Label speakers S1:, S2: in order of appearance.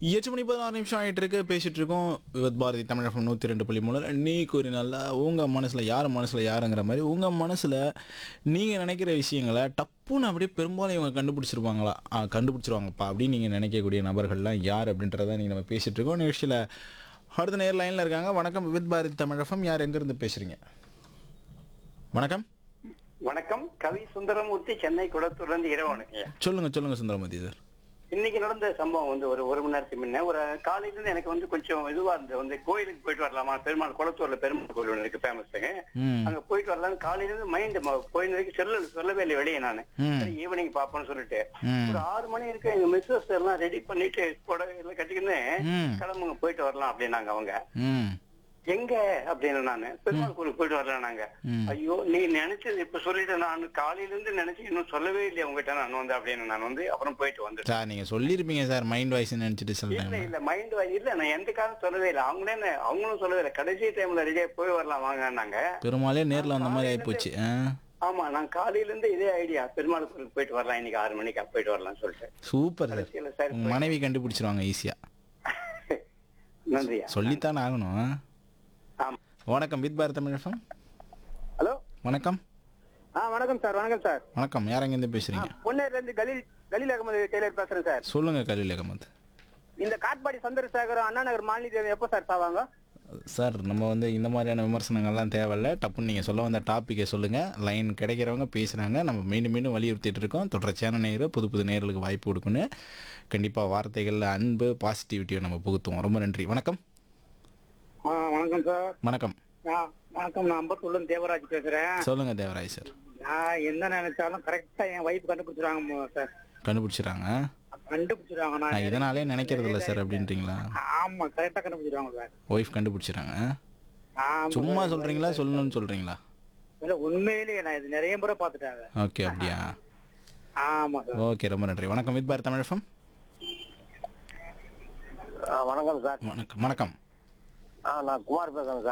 S1: எட்டு மணி பதினாறு நிமிஷம் ஆகிட்டு இருக்கு பேசிட்டு இருக்கோம் விவத் பாரதி தமிழகம் நூற்றி ரெண்டு புள்ளி மூணு நீ கூறினால உங்கள் மனசில் யார் மனசில் யாருங்கிற மாதிரி உங்கள் மனசில் நீங்கள் நினைக்கிற விஷயங்களை டப்புன்னு அப்படியே பெரும்பாலும் இவங்க கண்டுபிடிச்சிருப்பாங்களா ஆ, கண்டுபிடிச்சிருவாங்கப்பா அப்படின்னு நீங்கள் நினைக்கக்கூடிய நபர்கள்லாம் யார் அப்படின்றத நீங்கள் நம்ம பேசிட்டு இருக்கோம் நிகழ்ச்சியில் அடுத்த நேர் லைனில் இருக்காங்க வணக்கம் விவத் பாரதி தமிழகம் யார் எங்கேருந்து பேசுகிறீங்க வணக்கம்
S2: வணக்கம் கவி சுந்தரமூர்த்தி சென்னை குளத்தூர்ல இருந்து இரவனுங்க
S1: சொல்லுங்கள் சொல்லுங்கள் சுந்தரமதி சார்
S2: இன்னைக்கு நடந்த சம்பவம் வந்து ஒரு ஒரு மணி நேரத்துக்கு முன்ன ஒரு காலையில இருந்து எனக்கு வந்து கொஞ்சம் இதுவா இருந்தது வந்து கோயிலுக்கு போயிட்டு வரலாமா பெருமாள் குளத்தூர்ல பெருமாள் கோயில் ஒன்று இருக்கு ஃபேமஸுங்க
S1: ம்
S2: அங்க போயிட்டு வரலாம் காலையில இருந்து மைண்ட் போயின வரைக்கும் சொல்ல சொல்லவே இல்லை வெளியே நானு
S1: ம்.
S2: சரி ஈவினிங் பாப்போம்னு சொல்லிட்டு
S1: ம்
S2: ஒரு ஆறு மணி இருக்கு எங்க மிஸ்ஸஸ் எல்லாம் ரெடி பண்ணிட்டு புடவை எல்லாம் கட்டிக்கின்னு
S1: ம்
S2: கிளம்புங்க போயிட்டு வரலாம் அப்படின்னாங்க அவங்க
S1: ம்
S2: எங்க அப்படின்னு நானு பெருமாள் கோயிலுக்கு போயிட்டு வரலாம் நாங்க
S1: ம்.
S2: ஐயோ நீ நினைச்சது இப்ப சொல்லிட்டு நான் காலையில இருந்து நினைச்சு இன்னும் சொல்லவே இல்லையா உங்ககிட்ட நான் வந்து அப்படின்னு நான் வந்து அப்புறம் போயிட்டு வந்துட்டேன்
S1: சார் நீங்கள் சொல்லியிருப்பீங்க சார் மைண்ட் வாய்ஸ் நினச்சிட்டு
S2: இல்ல
S1: சொல்கிறேன்
S2: இல்ல மைண்ட் இல்ல நான் எந்த காலம் சொல்லவே இல்லை அவங்களே என்ன- அவங்களும் சொல்லவே இல்லை கடைசி டைம்ல ரெடியா போய் வரலாம் வாங்கன்னாங்க
S1: பெருமாளே நேரில் அந்த மாதிரி ஆயிப்போச்சு ஆ
S2: ஆமா நான் காலையில இருந்து இதே ஐடியா பெருமாள் கோயிலுக்கு போயிட்டு வரலாம் இன்னைக்கு ஆறு மணிக்கு போயிட்டு வரலாம்னு சொல்லிட்டு
S1: சூப்பர் சார்
S2: கடைசியில சரி
S1: உங்க மனைவி கண்டுபிடிச்சிருவாங்க ஈஸியா
S2: நன்றியா
S1: சொல்லித்தானே ஆகணும்
S2: ஆமா
S1: வணக்கம் வித் பாரத் தமிழகம்
S2: ஹலோ
S1: வணக்கம்
S2: ஆ வணக்கம் சார் வணக்கம் சார்
S1: வணக்கம் யார் எங்கேருந்து பேசுறீங்க
S2: பொன்னேர்ல இருந்து கலீல் கலீல் அகமது டெய்லர் பேசுறேன் சார்
S1: சொல்லுங்க கலீல் அகமது
S2: இந்த காட்பாடி சந்திரசேகரம் அண்ணா நகர் மாலினி தேவி எப்போ சார் சாவாங்க
S1: சார் நம்ம வந்து இந்த மாதிரியான விமர்சனங்கள்லாம் தேவையில்ல டப்புன்னு நீங்கள் சொல்ல வந்த டாப்பிக்கை சொல்லுங்கள் லைன் கிடைக்கிறவங்க பேசுகிறாங்க நம்ம மீண்டும் மீண்டும் வலியுறுத்திட்டு இருக்கோம் தொடர்ச்சியான நேரம் புது புது நேர்களுக்கு வாய்ப்பு கொடுக்கணும் கண்டிப்பாக வார்த்தைகளில் அன்பு பாசிட்டிவிட்டியை நம்ம புகுத்துவோம் ரொம்ப நன்றி வணக்கம்
S2: ஆ வணக்கம் சார்
S1: வணக்கம்
S2: வணக்கம் நான் அம்பத்தூர்ல தேவராஜ் பேசுறேன்
S1: சொல்லுங்கள் தேவராய் சார்
S2: நான் என்ன நினைச்சாலும் கரெக்டா என் வைஃப் கண்டுபிடிச்சிருவாங்க சார்
S1: கண்டுபிடிச்சிடுறாங்க
S2: கண்டுபிடிச்சிருவாங்க
S1: நான்
S2: நான்
S1: இதனாலே நினைக்கிறது இல்லை சார் அப்படின்றீங்களா
S2: ஆமா கரெக்டா கண்டுபிடிச்சிருவாங்க சார்
S1: ஒய்ஃப் கண்டுபிடிச்சிடுறாங்க
S2: ஆமா
S1: சும்மா சொல்கிறீங்களா சொல்லணும்னு சொல்கிறீங்களா
S2: இல்ல உண்மையிலேயே நான் இது நிறைய முறை பாத்துட்டாங்க
S1: ஓகே அப்படியா
S2: ஆமா சார்
S1: ஓகே ரொம்ப நன்றி வணக்கம் வித் பாரத் தமிழகம்
S2: வணக்கம் சார்
S1: வணக்கம் வணக்கம்
S2: நான் குமார் பேசுறேன் சார்